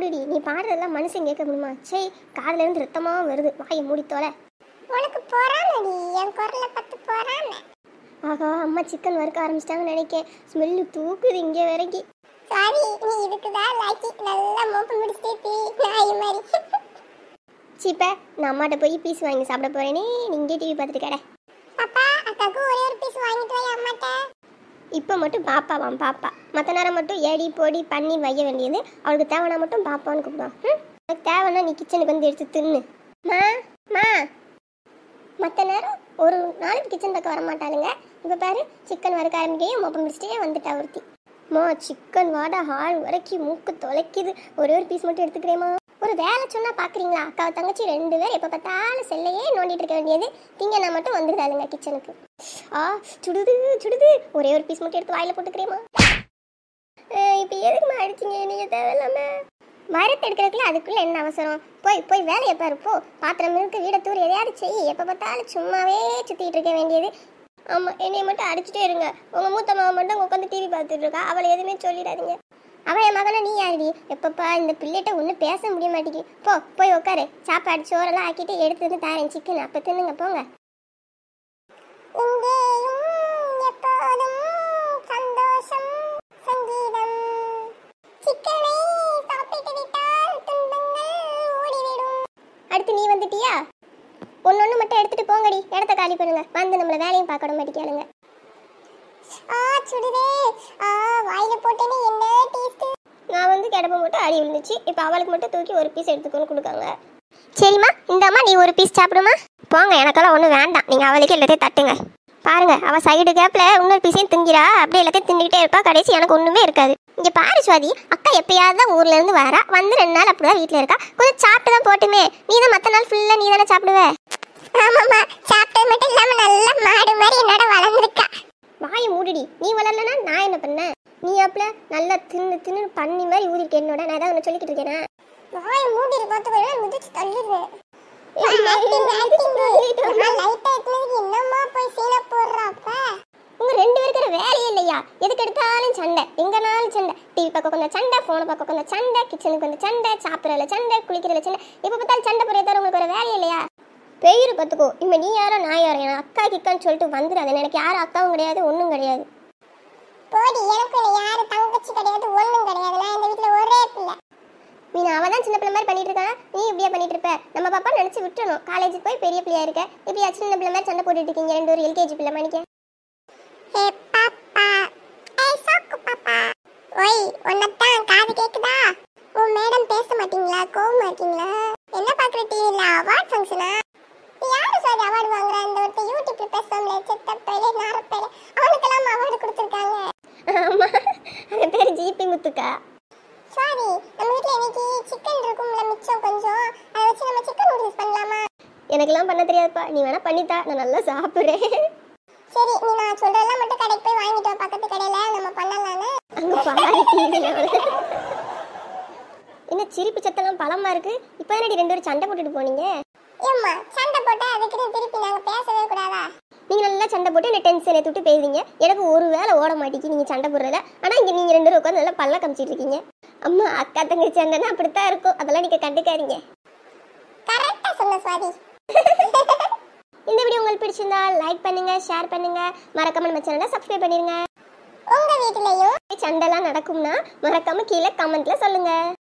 மூடுடி நீ பாடுறதெல்லாம் மனுஷன் கேட்க முடியுமா சே காதுல இருந்து ரத்தமா வருது வாயை மூடித்தோல உனக்கு போறானடி என் குரலை பார்த்து போறானே ஆகா அம்மா சிக்கன் வறுக்க ஆரம்பிச்சிட்டாங்கன்னு நினைக்கேன் ஸ்மெல்லு தூக்குது இங்கே வரைக்கும் சாரி நீ இதுக்கு தான் லாக்கி நல்லா மோப்ப முடிச்சிட்டே நாய் மாதிரி சீப்ப நான் அம்மாட்ட போய் பீஸ் வாங்கி சாப்பிட போறேனே நீங்க டிவி பார்த்துட்டு கடை பாப்பா அக்காவுக்கு ஒரே ஒரு பீஸ் வாங்கிட்டு போய் அம்மாட்ட இப்போ மட்டும் பாப்பாவாம் பாப்பா மற்ற நேரம் மட்டும் ஏடி போடி பண்ணி வைய வேண்டியது அவளுக்கு தேவைன்னா மட்டும் பாப்பான்னு கூப்பிடுவான் ம்? உனக்கு தேவைன்னா நீ கிச்சனுக்கு வந்து எடுத்து தின்னு மா மா மற்ற நேரம் ஒரு நாளைக்கு கிச்சன் பக்கம் வர மாட்டாளுங்க இப்போ பாரு சிக்கன் வறுக்க ஆரம்பிக்கையும் மொப்பம் முடிச்சிட்டே வந்துட்டா ஒருத்தி மா சிக்கன் வாடை ஹால் வரைக்கும் மூக்கு தொலைக்குது ஒரே ஒரு பீஸ் மட்டும் எடுத்துக்கிறேமா ஒரு வேலை சொன்னா பாக்குறீங்களா அக்காவை தங்கச்சி ரெண்டு பேர் எப்போ பார்த்தாலும் செல்லையே நோண்டிட்டு இருக்க வேண்டியது திங்கன்னா மட்டும் வந்துருதாளுங்க கிச்சனுக்கு ஆ சுடுது சுடுது ஒரே ஒரு பீஸ் மட்டும் எடுத்து வாயில போட்டுக்கிறேமா இப்போ எதுக்குமா அடிச்சீங்க நீங்க தேவையில்லாம மரத்தை எடுக்கிறதுக்குள்ள அதுக்குள்ள என்ன அவசரம் போய் போய் வேலையை பாரு போ பாத்திரம் இருக்கு வீடை தூர் எதையாவது செய் எப்போ பார்த்தாலும் சும்மாவே சுத்திட்டு இருக்க வேண்டியது ஆமா என்னைய மட்டும் அடிச்சுட்டே இருங்க உங்க மூத்த மாவை மட்டும் உட்காந்து டிவி பார்த்துட்டு இருக்கா அவளை எதுவுமே சொல்லிடாதீங்க அவன் என் மகனை நீ யாருடி எப்பப்பா இந்த பிள்ளைகிட்ட ஒன்றும் பேச முடிய மாட்டேங்கி போ போய் உட்காரு சாப்பாடு சோறெல்லாம் ஆக்கிட்டு எடுத்து வந்து தாரேன் சிக்கன் அப்போ தின்னுங்க போங்க இங்கேயும் எப்போதும் சந்தோஷம் சங்கீதம் சிக்கனை சாப்பிட்டு விட்டால் துன்பங்கள் ஓடிவிடும் அடுத்து நீ வந்துட்டியா ஒன்று ஒன்று மட்டும் எடுத்துட்டு போங்கடி இடத்த காலி பண்ணுங்க வந்து நம்மளை வேலையும் பார்க்க மாட்டேங்காளுங்க ஆ சுடுதே ஆ வாயில போட்டேனே என்ன டேஸ்ட் நான் வந்து கிடப்ப மட்டும் அடி விழுந்துச்சு இப்போ அவளுக்கு மட்டும் தூக்கி ஒரு பீஸ் எடுத்துக்கொண்டு கொடுக்காங்க சரிம்மா இந்தாம்மா நீ ஒரு பீஸ் சாப்பிடுமா போங்க எனக்கெல்லாம் ஒன்றும் வேண்டாம் நீங்கள் அவளுக்கு எல்லாத்தையும் தட்டுங்க பாருங்க அவள் சைடு கேப்பில் இன்னொரு பீஸையும் திங்கிறா அப்படியே எல்லாத்தையும் தின்னுக்கிட்டே இருப்பா கடைசி எனக்கு ஒன்றுமே இருக்காது இங்கே பாரு சுவாதி அக்கா எப்பயாவது தான் ஊர்ல இருந்து வரா வந்து ரெண்டு நாள் அப்படிதான் வீட்டில் இருக்கா கொஞ்சம் சாப்பிட்டு தான் போட்டுமே நீ தான் மற்ற நாள் ஃபுல்லாக நீ தானே சாப்பிடுவ ஆமாமா சாப்பிட்டது மட்டும் இல்லாம நல்ல மாடு மாதிரி என்னோட வளர்ந்துருக்கா வாயை மூடிடி நீ வளரலனா நான் என்ன பண்ணேன் நீ அப்பல நல்லா தின்னு தின்னு பண்ணி மாதிரி ஊதிருக்க என்னோட நான் ஏதாவது ஒன்று சொல்லிக்கிட்டு இருக்கேனா வாய் மூடி பார்த்துக்கோ முதிச்சு தள்ளிடுவேன் என்னம்மா போய் சீன போடுறாப்ப உங்க ரெண்டு பேருக்கு ஒரு வேலையே இல்லையா எதுக்கு எடுத்தாலும் சண்டை எங்கனாலும் சண்டை டிவி பார்க்க கொஞ்சம் சண்டை ஃபோனை பார்க்க கொஞ்சம் சண்டை கிச்சனுக்கு கொஞ்சம் சண்டை சாப்பிட்றதுல சண்டை குளிக்கிறதுல சண்டை எப்போ பார்த்தாலும் சண்டை போடுறத தவிர உங்களுக்கு ஒரு வேலையே இல்லையா பெயர் பார்த்துக்கோ இனிமே நீ யாரோ நான் யாரோ என் அக்கா கிக்கான்னு சொல்லிட்டு வந்துடாது எனக்கு யாரும் அக்காவும் கிடையாது ஒன்றும் கிடையாது போடி எனக்கு இல்லை யாரு தங்கச்சி கிடையாது ஒண்ணும் கிடையாது நான் இந்த வீட்ல ஒரே பிள்ளை மீன் அவ தான் சின்ன பிள்ளை மாதிரி பண்ணிட்டு இருக்கா நீ இப்படியே பண்ணிட்டு இருப்ப நம்ம பாப்பா நினைச்சு விட்டுறணும் காலேஜுக்கு போய் பெரிய பிள்ளையா இருக்க இப்படியா சின்ன பிள்ளை மாதிரி சண்டை போட்டுட்டு இருக்கீங்க ரெண்டு ஒரு எல்கேஜி பிள்ளை மணிக்க ஹே பாப்பா ஏய் சாக்கு பாப்பா ஓய் உன்னத்தான் காது கேக்குதா உன் மேடம் பேச மாட்டீங்களா கோவமா இருக்கீங்களா என்ன பாக்குற டிவில அவார்ட் ஃபங்க்ஷனா யாரு சார் அவார்டு வாங்குறா இந்த ஒருத்த யூடியூப்ல பேசுவாங்களே செத்தப்பையில நாரப்பையில அவனுக்கெல்லாம் அவார்டு கொடுத்துருக்காங்க ஆமா அது பேர் ஜிபி முத்துக்கா சாரி நம்ம வீட்ல இன்னைக்கு சிக்கன் இருக்கும்ல மிச்சம் கொஞ்சம் அதை வச்சு நம்ம சிக்கன் நூடுல்ஸ் பண்ணலாமா எனக்கெல்லாம் பண்ண தெரியாதுப்பா நீ வேணா பண்ணித்தா நான் நல்லா சாப்பிட்றேன் சரி நீ நான் சொல்றதெல்லாம் மட்டும் கடைக்கு போய் வாங்கிட்டு வா பக்கத்து கடையில நம்ம பண்ணலாம்னு அங்க பாரு டிவில என்ன சிரிப்பு சத்தெல்லாம் பழமா இருக்கு இப்போ என்னடி ரெண்டு பேரும் சண்டை போட்டுட்டு போனீங்க ஏம்மா சண்டை போட்டா அதுக்குன்னு திருப்பி நாங்க பேசவே கூடாதா நீங்க நல்லா சண்டை போட்டு என்ன டென்ஷன் ஏற்றி விட்டு பேசுறீங்க எனக்கு ஒரு வேலை ஓட மாட்டேங்கி நீங்க சண்டை போடுறத ஆனா இங்க நீங்க ரெண்டு பேரும் உட்காந்து நல்லா பல்ல கமிச்சிட்டு இருக்கீங்க அம்மா அக்கா தங்கச்சி சண்டைன்னா அப்படித்தான் இருக்கும் அதெல்லாம் நீங்க கண்டுக்காதீங்க கரெக்டா சொன்ன சுவாதி இந்த வீடியோ உங்களுக்கு பிடிச்சிருந்தா லைக் பண்ணுங்க ஷேர் பண்ணுங்க மறக்காம நம்ம சேனலை சப்ஸ்கிரைப் பண்ணிருங்க உங்க வீட்லயும் சண்டைலாம் நடக்கும்னா மறக்காம கீழே கமெண்ட்ல சொல்லுங்க